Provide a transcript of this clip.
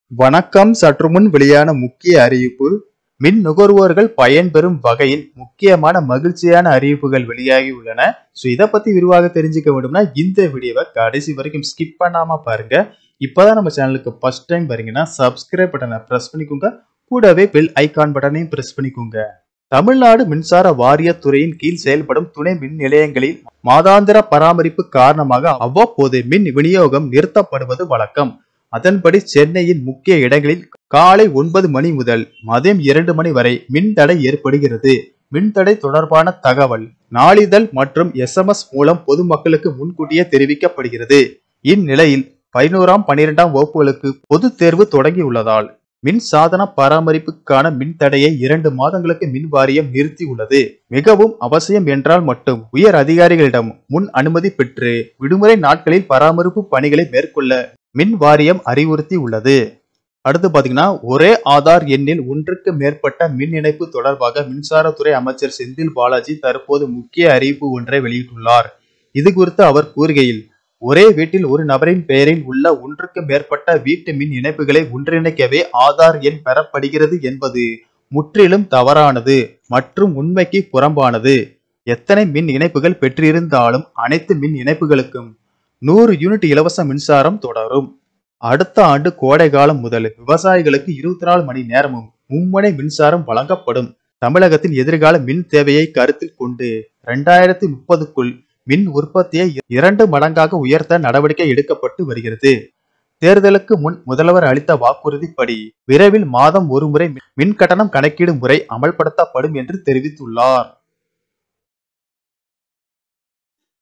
வணக்கம் சற்று முன் வெளியான முக்கிய அறிவிப்பு மின் நுகர்வோர்கள் பயன்பெறும் வகையில் முக்கியமான மகிழ்ச்சியான அறிவிப்புகள் வெளியாகி உள்ளன ஸோ இதை பத்தி விரிவாக தெரிஞ்சுக்க வேண்டும்னா இந்த வீடியோவை கடைசி வரைக்கும் ஸ்கிப் பண்ணாம பாருங்க இப்பதான் நம்ம சேனலுக்கு ஃபர்ஸ்ட் டைம் பாருங்கன்னா சப்ஸ்கிரைப் பட்டனை பிரஸ் பண்ணிக்கோங்க கூடவே பெல் ஐகான் பட்டனையும் பிரஸ் பண்ணிக்கோங்க தமிழ்நாடு மின்சார வாரியத்துறையின் கீழ் செயல்படும் துணை மின் நிலையங்களில் மாதாந்திர பராமரிப்பு காரணமாக அவ்வப்போது மின் விநியோகம் நிறுத்தப்படுவது வழக்கம் அதன்படி சென்னையின் முக்கிய இடங்களில் காலை ஒன்பது மணி முதல் மதியம் இரண்டு மணி வரை மின்தடை ஏற்படுகிறது மின்தடை தொடர்பான தகவல் நாளிதழ் மற்றும் எஸ்எம்எஸ் மூலம் பொதுமக்களுக்கு முன்கூட்டியே தெரிவிக்கப்படுகிறது இந்நிலையில் பதினோராம் பனிரெண்டாம் வகுப்புகளுக்கு பொதுத் தேர்வு தொடங்கியுள்ளதால் மின் சாதன பராமரிப்புக்கான மின்தடையை இரண்டு மாதங்களுக்கு மின் வாரியம் நிறுத்தியுள்ளது மிகவும் அவசியம் என்றால் மட்டும் உயர் அதிகாரிகளிடம் முன் அனுமதி பெற்று விடுமுறை நாட்களில் பராமரிப்பு பணிகளை மேற்கொள்ள மின் வாரியம் அறிவுறுத்தி உள்ளது அடுத்து பாத்தீங்கன்னா ஒரே ஆதார் எண்ணில் ஒன்றுக்கு மேற்பட்ட மின் இணைப்பு தொடர்பாக மின்சாரத்துறை அமைச்சர் செந்தில் பாலாஜி தற்போது முக்கிய அறிவிப்பு ஒன்றை வெளியிட்டுள்ளார் இது குறித்து அவர் கூறுகையில் ஒரே வீட்டில் ஒரு நபரின் பெயரில் உள்ள ஒன்றுக்கு மேற்பட்ட வீட்டு மின் இணைப்புகளை ஒன்றிணைக்கவே ஆதார் எண் பெறப்படுகிறது என்பது முற்றிலும் தவறானது மற்றும் உண்மைக்கு புறம்பானது எத்தனை மின் இணைப்புகள் பெற்றிருந்தாலும் அனைத்து மின் இணைப்புகளுக்கும் நூறு யூனிட் இலவச மின்சாரம் தொடரும் அடுத்த ஆண்டு கோடை காலம் முதல் விவசாயிகளுக்கு இருபத்தி நாலு மணி நேரமும் மும்முனை மின்சாரம் வழங்கப்படும் தமிழகத்தின் எதிர்கால மின் தேவையை கருத்தில் கொண்டு இரண்டாயிரத்தி முப்பதுக்குள் மின் உற்பத்தியை இரண்டு மடங்காக உயர்த்த நடவடிக்கை எடுக்கப்பட்டு வருகிறது தேர்தலுக்கு முன் முதல்வர் அளித்த வாக்குறுதிப்படி விரைவில் மாதம் ஒருமுறை மின் கட்டணம் கணக்கீடு முறை அமல்படுத்தப்படும் என்று தெரிவித்துள்ளார்